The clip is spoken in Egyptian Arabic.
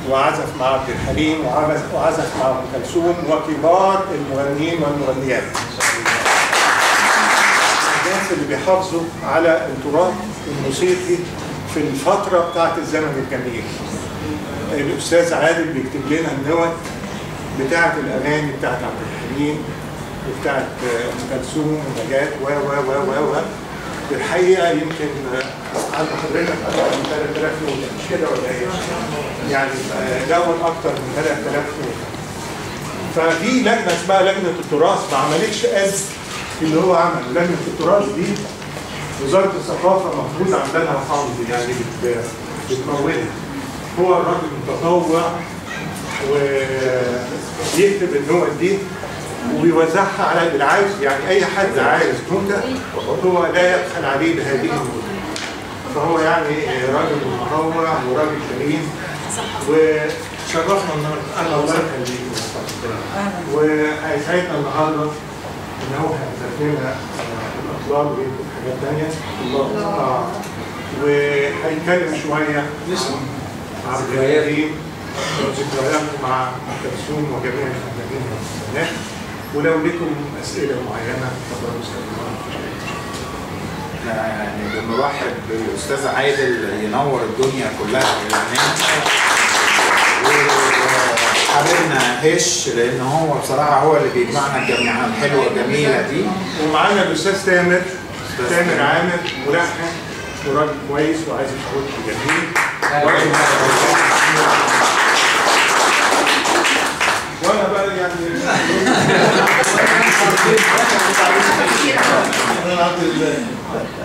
وعزف مع عبد الحليم وعزف وعزف مع ام كلثوم وكبار المغنيين والمغنيات. الناس اللي بيحافظوا على التراث الموسيقي في الفتره بتاعت الزمن الجميل. الاستاذ عادل بيكتب لنا النوت بتاعت الاغاني بتاعت عبد الحليم وبتاعت ام كلثوم ونجاة و و و و و الحقيقه يمكن عند حضرتك اكثر من 3000 نوت مش كده ولا ايه؟ يعني دون اكثر من 3000 نوت ففي لجنه اسمها لجنه التراث ما عملتش قد اللي هو عمله لجنه التراث دي وزاره الثقافه المفروض عندها حافظ يعني بت- بتمولها هو الراجل متطوع ويكتب النوت دي وبيوزعها على اللي عايز يعني اي حد عايز نوتة هو لا يبخل عليه بهذه النوتة فهو يعني راجل متطوع وراجل كريم وشرفنا النهارده اهلا الله يخليك وهيسعدنا النهارده ان هو هيعزف لنا الاطلال ويكتب حاجات ثانيه اه وهيتكلم شويه عن عبد الحليم وذكرياته مع ام كلثوم وجميع الفنانين والفنانات ولو لكم اسئله معينه تفضلوا اسالوا احنا يعني بنرحب بالاستاذ عادل ينور الدنيا كلها بالاعلام وحبيبنا هش لان هو بصراحه هو اللي بيجمعنا الجميعه الحلوه الجميله دي ومعانا الاستاذ تامر تامر عامر ملحن وراجل كويس وعايز يشتغل جميل وانا بقى يعني انا عبد الله